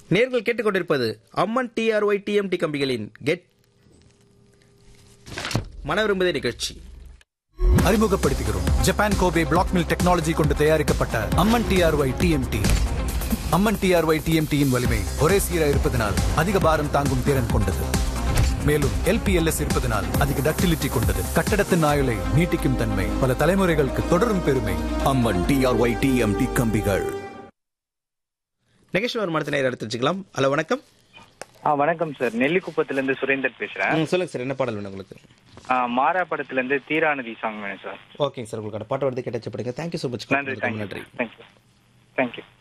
நேர்கள் கேட்டுக்கொண்டிருப்பது Amman TRY TMT கம்பிகளின் கெட் மன விரும்புதே நிகழ்ச்சி அறிமுகப்படுத்துகிறோம் Japan Kobe black mill technology கொண்டு தயாரிக்கப்பட்ட Amman TRY TMT Amman TRY டிஎம்டியின் வலிமை ஒரே சீராக இருப்பதனால் அதிக பாரம் தாங்கும் திறன் கொண்டது மேலும் எல்பிஎல்எஸ் இருப்பதனால் அதிக டக்டிலிட்டி கொண்டது கட்டடத்தின் ஆயுளை நீட்டிக்கும் தன்மை பல தலைமுறைகளுக்கு தொடரும் பெருமை அம்மன் டிஆர்ஒய் டிஎம்டி கம்பிகள் நிகழ்ச்சி ஒரு மனத்தை நேரம் எடுத்து வச்சுக்கலாம் ஹலோ வணக்கம் ஆ வணக்கம் சார் நெல்லிக்குப்பத்துல இருந்து சுரேந்தர் பேசுறேன் ம், சொல்லுங்க சார் என்ன பாடல் வேணும் உங்களுக்கு ஆ, மாறா படத்துல இருந்து தீராநதி சாங் வேணும் சார் ஓகேங்க சார் உங்களுக்கான பாட்டு வந்து கேட்டச்சப்படுங்க தேங்க்யூ ஸோ மச் நன்றி நன்றி தேங்க்யூ தேங்க்யூ தேங்க்யூ